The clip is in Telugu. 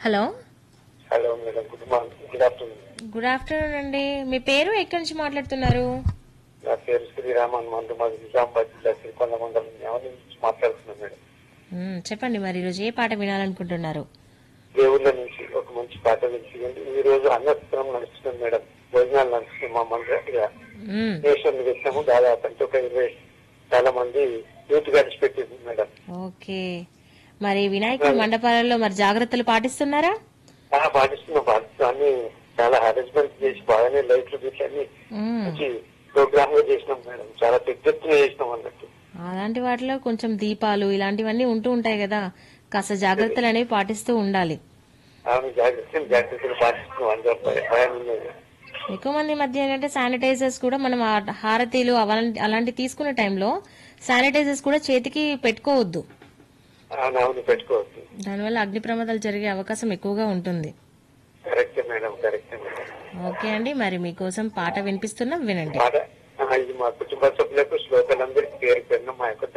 hello hello madam good morning good afternoon good afternoon అండి మీ పేరు ఎక్కడి నుంచి మాట్లాడుతున్నారు నా పేరు శ్రీరామన్ మందు మాది నిజామాబాద్ జిల్లా శ్రీకొండ మండలం ఎవరి నుంచి మాట్లాడుతున్నాను మేడం మ్మ్, చెప్పండి మరి ఈరోజు ఏ పాట వినాలనుకుంటున్నారు దేవుళ్ళ నుంచి ఒక మంచి పాట వినిపించండి ఈ రోజు అన్నస్త్రం నడుస్తున్నాం మేడం భోజనాలు నడుస్తున్నాం మా మందిగా మ్మ్, దేశం పెట్టాము దాదాపు అంటే ఒక ఇరవై చాలా మంది యూత్ గడిచిపెట్టింది మేడం ఓకే మరి వినాయకుడి మండపాలలో మరి జాగ్రత్తలు పాటిస్తున్నారా ఆ, పాటిస్తున్నాం పాటిస్తున్నాం అన్ని చాలా హెరాస్మెంట్ చేసి బాగానే లైట్లు గిట్లు అన్ని మ్మ్, మంచి ప్రోగ్రామ్ గా చేసినాం మేడం చాలా పెద్ద ఎత్తున చేసినాం అన్నట్టు అలాంటి వాటిలో కొంచెం దీపాలు ఇలాంటివన్నీ ఉంటూ ఉంటాయి కదా కాస్త జాగ్రత్తలు అనేవి పాటిస్తూ ఉండాలి ఆమె జాగ్రత్తలు జాగ్రత్తలు పాటిస్తున్నాం అందరూ భయం ఉన్నది ఎక్కువ మంది మధ్య ఏంటంటే శానిటైజర్స్ కూడా మనం ఆ హారతీలు అలాంటి అలాంటి తీసుకునే టైంలో శానిటైజర్స్ కూడా చేతికి పెట్టుకోవద్దు అవును పెట్టుకోవద్దు దానివల్ల అగ్ని ప్రమాదాలు జరిగే అవకాశం ఎక్కువగా ఉంటుంది కరెక్టే మేడం కరెక్టే మేడం ఓకే అండి మరి మీకోసం పాట వినిపిస్తున్నాం వినండి మాట ఆ, ఇది మా కుటుంబ సభ్యులకు శ్లోకలందరికీ పేరు పెన్న మా యొక్క